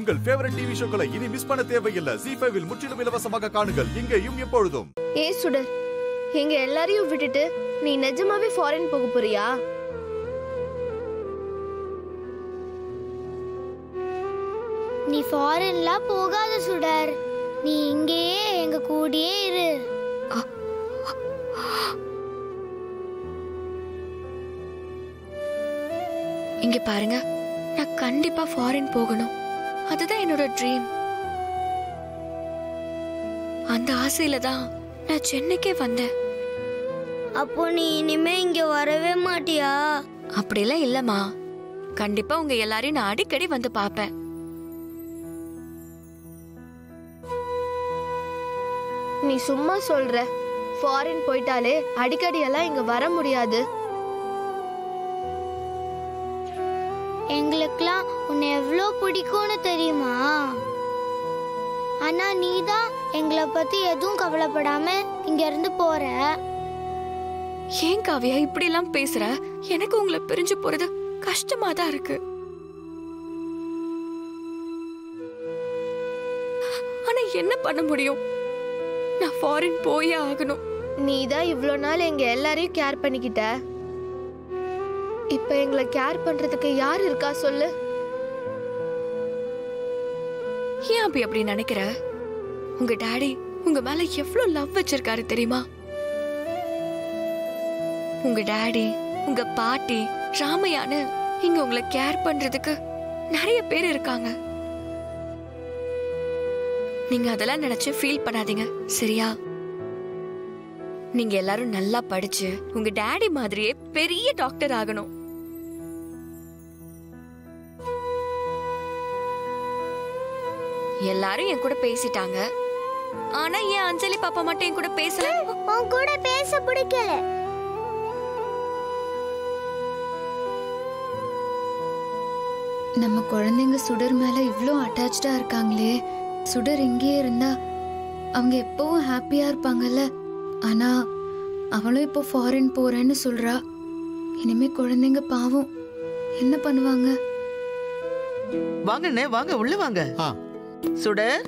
உங்கள் favourite TV ஷோக்களை இனி miss பண்ண தேவையில்லை ஜி ஃபைவில் முற்றிலும் இலவசமாக காணுங்கள் இங்கேயும் எப்பொழுதும் ஏ சுடர் எங்க எல்லாரையும் விட்டுட்டு நீ நிஜமாவே ஃபாரின் போக போறியா நீ ஃபாரின்லாம் போகாத சுடர் நீ இங்கேயே எங்க கூடயே இரு இங்க பாருங்க நான் கண்டிப்பா ஃபாரின் போகணும் அதுதான் என்னோட ட்ரீம் அந்த ஆசையில தான் நான் சென்னைக்கே வந்தேன் அப்போ நீ இனிமே இங்க வரவே மாட்டியா அப்படிலாம் இல்லம்மா கண்டிப்பா உங்க எல்லாரையும் நான் அடிக்கடி வந்து பாப்பேன் நீ சும்மா சொல்ற ஃபாரின் போயிட்டாலே அடிக்கடி எல்லாம் இங்க வர முடியாது எங்களுக்கெல்லாம் உன்னை எவ்வளோ பிடிக்கும்னு தெரியுமா ஆனா நீ தான் எங்களை பத்தி எதுவும் கவலைப்படாம இங்க இருந்து போற ஏன் காவியா இப்படி எல்லாம் பேசுற எனக்கு உங்களை பிரிஞ்சு போறது கஷ்டமா தான் இருக்கு ஆனா என்ன பண்ண முடியும் நான் ஃபாரின் போயே ஆகணும் நீ தான் இவ்வளோ நாள் எங்க எல்லாரையும் கேர் பண்ணிக்கிட்ட இப்ப எங்களை கேர் பண்றதுக்கு யார் இருக்கா சொல்லு ஏன் அப்படி அப்படி நினைக்கிற உங்க டாடி உங்க மேல எவ்வளவு லவ் வச்சிருக்காரு தெரியுமா உங்க டாடி உங்க பாட்டி ராமையான்னு இங்க உங்களை கேர் பண்றதுக்கு நிறைய பேர் இருக்காங்க நீங்க அதெல்லாம் நினைச்சு ஃபீல் பண்ணாதீங்க சரியா நீங்க எல்லாரும் நல்லா படிச்சு உங்க டாடி மாதிரியே பெரிய டாக்டர் ஆகணும் எல்லாரும் என் கூட பேசிட்டாங்க ஆனா என் அஞ்சலி பாப்பா மட்டும் என் கூட பேசல உன் கூட பேச பிடிக்கல நம்ம குழந்தைங்க சுடர் மேல இவ்ளோ அட்டாச்சா இருக்காங்களே சுடர் இங்கேயே இருந்தா அவங்க எப்பவும் ஹாப்பியா இருப்பாங்கல்ல ஆனா அவளும் இப்போ ஃபாரின் போறேன்னு சொல்றா இனிமே குழந்தைங்க பாவம் என்ன பண்ணுவாங்க வாங்கண்ணே வாங்க உள்ள வாங்க ஆ. சுடர்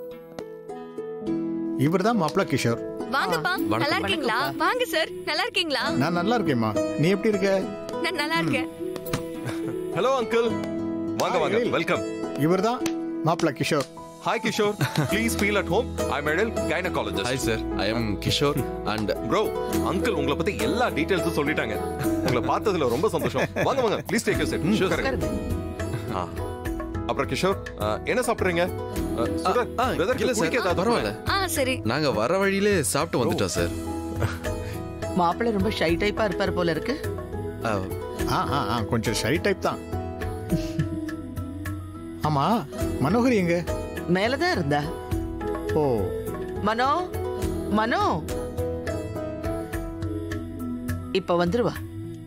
இவர்தான் மாப்பிள கிஷோர் வாங்கப்பா நல்லா இருக்கீங்களா வாங்க சார் நல்லா இருக்கீங்களா நான் நல்லா இருக்கேம்மா நீ எப்படி இருக்க நான் நல்லா இருக்கேன் ஹலோ அங்கிள் வாங்க Hi, வாங்க Anil. வெல்கம் இவர்தான் மாப்பிள Kishore hi Kishore please feel at home I am எடல் gynaecologist hi sir I am Kishore and bro uncle உங்களை பத்தி எல்லா டீடைல்ஸும் சொல்லிட்டாங்க உங்களை பார்த்ததுல ரொம்ப சந்தோஷம் வாங்க வாங்க ப்ளீஸ் டேக் யூ செட் உட்காருங்க. அப்புறம் கிஷோர் அஹ், என்ன சாப்பிடுறீங்க அஹ், சுடர், brother, இல்ல குடிக்க சார் ஏதாவது பரவாயில்ல ஆ சரி நாங்க வர வழியிலே சாப்பிட்டு வந்துட்டோம் சார் மாப்பிள்ளை ரொம்ப ஷை டைப்பா இருப்பார் போல இருக்கு அஹ், ஆ ஆ ஆ கொஞ்சம் ஷை டைப் தான் ஆமா மனோகரி எங்க மேலதான் இருந்தா ஓ மனோ மனோ இப்ப வந்துருவா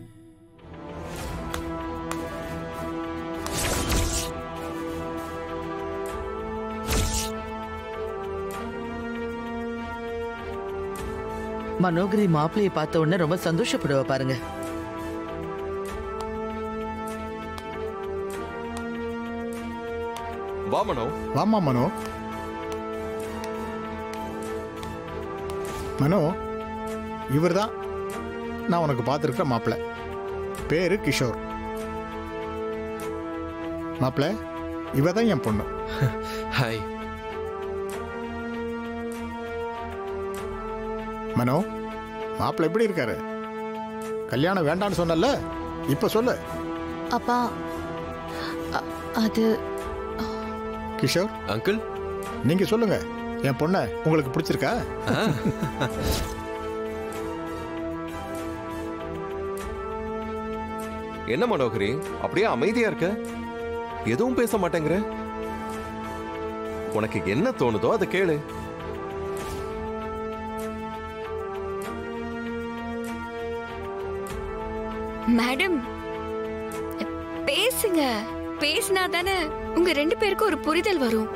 மனோகரி மாப்பிள்ளையை பார்த்த உடனே ரொம்ப சந்தோஷப்படுவா பாருங்க வா மனோ வாமா மனோ மனோ இவர்தான் நான் உனக்கு பார்த்துருக்கிற மாப்பிள பேரு கிஷோர் மாப்பிள இவ தான் என் பொண்ணு ஹாய் மனோ மாப்பிள எப்படி இருக்காரு கல்யாணம் வேண்டான்னு சொன்னல இப்ப சொல்லு அப்பா அ- அது கிஷோர் அங்கிள் நீங்க சொல்லுங்க என் பொண்ணை உங்களுக்கு பிடிச்சிருக்கா என்ன மனோகரி அப்படியே அமைதியா இருக்க எதுவும் பேச மாட்டேங்கிற உனக்கு என்ன தோணுதோ அதை கேளு மேடம் பேசுங்க பேசினா தானே உங்க ரெண்டு பேருக்கும் ஒரு புரிதல் வரும்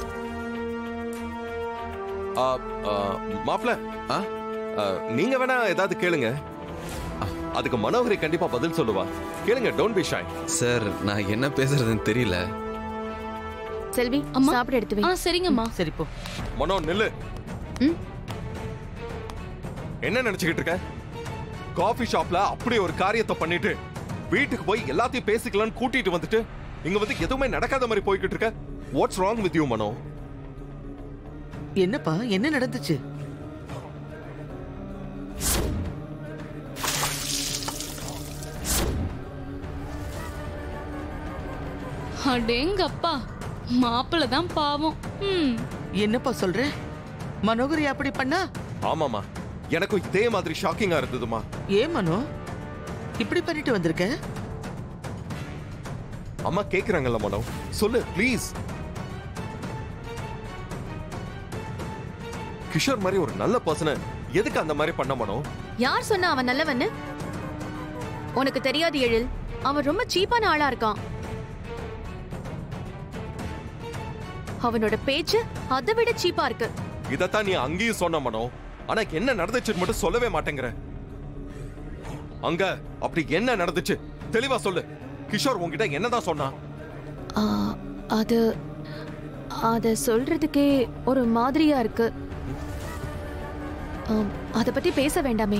ஆ, ஆ, மாப்ள ஆ? ஆ, நீங்க வேணா ஏதாவது கேளுங்க அதுக்கு மனோகரி கண்டிப்பா பதில் சொல்லுவா கேளுங்க டோன்ட் பி ஷை சார் நான் என்ன பேசுறதுன்னு தெரியல செல்வி அம்மா. சாப்பிட எடுத்து வை ஆ சரிங்கம்மா சரி போ மனோ நில்லு ம். என்ன நினைச்சுக்கிட்டு இருக்க காஃபி ஷாப்ல அப்படி ஒரு காரியத்தை பண்ணிட்டு வீட்டுக்கு போய் எல்லாத்தையும் பேசிக்கலாம்னு கூட்டிட்டு வந்துட்டு இங்க வந்து எதுவுமே நடக்காத மாதிரி போய்கிட்டு இருக்க what's wrong with you Mano என்னப்பா என்ன நடந்துச்சு அடேங்கப்பா மாப்பிள்ளை தான் பாவம் ம் என்னப்பா சொல்ற மனோகரி அப்படி பண்ணா ஆமாமா எனக்கும் இதே மாதிரி ஷாக்கிங்கா இருந்ததுமா ஏன் மனோ இப்படி பண்ணிட்டு வந்திருக்க அம்மா கேக்குறாங்கல்ல மனோ சொல்லு ப்ளீஸ் கிஷோர் மாதிரி ஒரு நல்ல பர்சனை எதுக்கு அந்த மாதிரி பண்ண மனோ யார் சொன்னா அவன் நல்லவன்னு உனக்கு தெரியாது எழில் அவன் ரொம்ப சீப்பான ஆளா இருக்கான் அவனோட பேச்சு அதை விட சீப்பா இருக்கு இதத்தான் நீ அங்கேயும் சொன்ன மனோ ஆனா என்ன நடந்துச்சுன்னு மட்டும் சொல்லவே மாட்டேங்கிற அங்க அப்படி என்ன நடந்துச்சு தெளிவா சொல்லு கிஷோர் உன்கிட்ட என்னதான் சொன்னான் ஆ, அது அத சொல்றதுக்கே ஒரு மாதிரியா இருக்கு ஆம், அத பத்தி பேச வேண்டாமே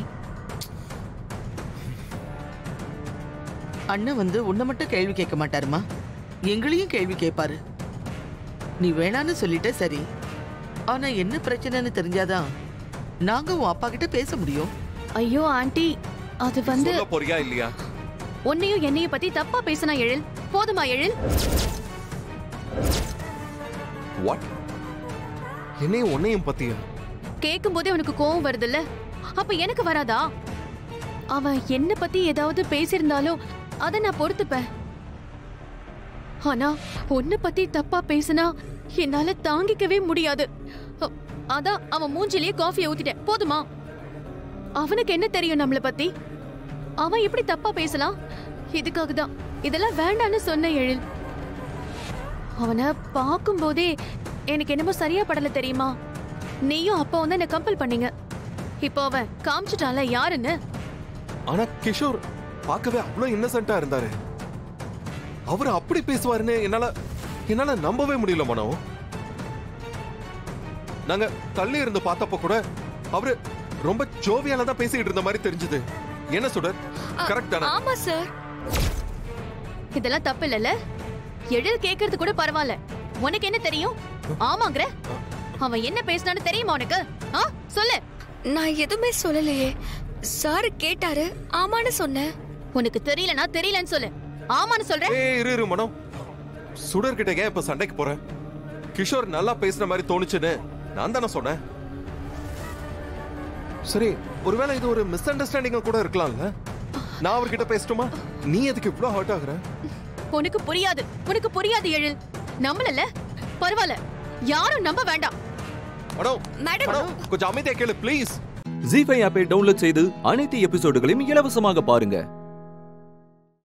அண்ணன் வந்து உன்னை மட்டும் கேள்வி கேட்க மாட்டாருமா எங்களையும் கேள்வி கேட்பாரு நீ வேணான்னு சொல்லிட்ட சரி ஆனா என்ன பிரச்சனைன்னு தெரிஞ்சாதான் நாங்க உன் அப்பா கிட்ட பேச முடியும் ஐயோ ஆண்டி அது வந்து சொல்ல போறியா இல்லையா உன்னையும் என்னையும் பத்தி தப்பா பேசினா எழில் போதுமா எழில் வாட் என்னையும் உன்னையும் பத்தியா கேட்கும் போதே உனக்கு கோவம் வருதுல்ல அப்ப எனக்கு வராதா அவன் என்ன பத்தி ஏதாவது பேசியிருந்தாலும் அத நான் பொறுத்துப்பேன் ஆனா உன்னை பத்தி தப்பா பேசினா என்னால தாங்கிக்கவே முடியாது அ- அதான் அவன் மூஞ்சிலேயே காஃபியை ஊத்திட்டேன் போதுமா அவனுக்கு என்ன தெரியும் நம்மள பத்தி அவன் எப்படி தப்பா பேசலாம் இதுக்காக தான் இதெல்லாம் வேண்டான்னு சொன்ன எழில் அவனை பார்க்கும்போதே எனக்கு என்னமோ சரியா படல தெரியுமா நீயும் அப்பா வந்து என்ன கம்பல் பண்ணீங்க இப்போ அவன் காமிச்சிட்டான்ல யாருன்னு ஆனா கிஷோர் பார்க்கவே அவ்வளவு இன்னசென்ட்டா இருந்தாரு அவர் அப்படி பேசுவாருன்னு என்னால என்னால நம்பவே முடியல மனோ நாங்க தள்ளி இருந்து பார்த்தப்ப கூட அவரு ரொம்ப ஜோவியால தான் பேசிக்கிட்டு இருந்த மாதிரி தெரிஞ்சது என்ன சுடர் கரெக்ட் தானே ஆமா சார் இதெல்லாம் தப்பு இல்லைல்ல எழில் கேக்குறது கூட பரவாயில்ல உனக்கு என்ன தெரியும் ஆமாங்கிற அவன் என்ன பேசினான்னு தெரியுமா உனக்கு ஆ சொல்லு நான் எதுவுமே சொல்லலையே சார் கேட்டாரு ஆமான்னு சொன்னேன் உனக்கு தெரியலனா தெரியலன்னு சொல்லு ஆமான்னு சொல்ற ஏய் இரு இரு மனோ சுடர் கிட்ட ஏன் இப்ப சண்டைக்கு போற கிஷோர் நல்லா பேசுன மாதிரி தோணுச்சுன்னு நான் தானே சொன்னேன் சரி ஒருவேளை இது ஒரு மிஸ் அண்டர்ஸ்டாண்டிங்கா கூட இருக்கலாம்ல நான் அவர்கிட்ட பேசட்டுமா நீ எதுக்கு இவ்ளோ ஹர்ட் ஆகுற உனக்கு புரியாது உனக்கு புரியாது எழில் நம்மளல பரவாயில்ல யாரும் நம்ப வேண்டாம் மனோ மேடம் மனோ கொஞ்சம் அமைதியா கேளு ப்ளீஸ் ஜி ஃபைவ் ஆப்பை டவுன்லோட் செய்து அனைத்து எபிசோடுகளையும் இலவசமாக பாருங்க